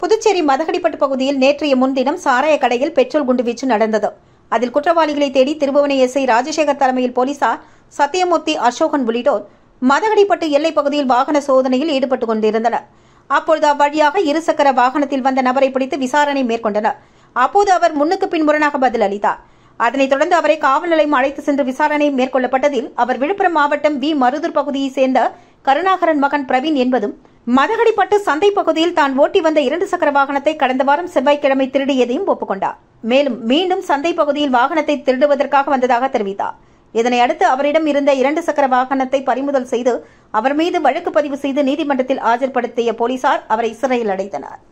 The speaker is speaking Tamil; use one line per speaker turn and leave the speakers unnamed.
புதுச்சேரி மதகடிப்பட்டு பகுதியில் நேற்றைய முன்தினம் சாராய கடையில் பெட்ரோல் குண்டுவீச்சு நடந்தது அதில் குற்றவாளிகளை தேடி திருபுவனை எஸ்ஐ ராஜசேகர் தலைமையில் போலீசார் சத்தியமூர்த்தி அசோகன் உள்ளிட்டோர் மதகடிப்பட்டு எல்லைப் பகுதியில் வாகன சோதனையில் ஈடுபட்டுக் கொண்டிருந்தனர் அப்பொழுது அவ்வழியாக இருசக்கர வாகனத்தில் வந்த நபரை பிடித்து விசாரணை மேற்கொண்டனர் அப்போது அவர் முன்னுக்கு பின் முரணாக பதில் அளித்தார் அதனைத் தொடர்ந்து அவரை காவல் நிலையம் அழைத்து சென்று விசாரணை மேற்கொள்ளப்பட்டதில் அவர் விழுப்புரம் மாவட்டம் வி மருதூர் பகுதியைச் சேர்ந்த கருணாகரன் மகன் பிரவீன் என்பதும் மதகடிப்பட்டு சந்தை பகுதியில் தான் ஓட்டி வந்த இரண்டு சக்கர வாகனத்தை கடந்த வாரம் செவ்வாய்க்கிழமை திருடியதையும் ஒப்புக்கொண்டார் மேலும் மீண்டும் சந்தை பகுதியில் வாகனத்தை திருடுவதற்காக வந்ததாக தெரிவித்தார் இதனை அடுத்து அவரிடம் இருந்த இரண்டு சக்கர வாகனத்தை பறிமுதல் செய்து அவர் மீது வழக்கு பதிவு செய்து நீதிமன்றத்தில் ஆஜர்படுத்திய போலீசார் அவரை சிறையில் அடைத்தனர்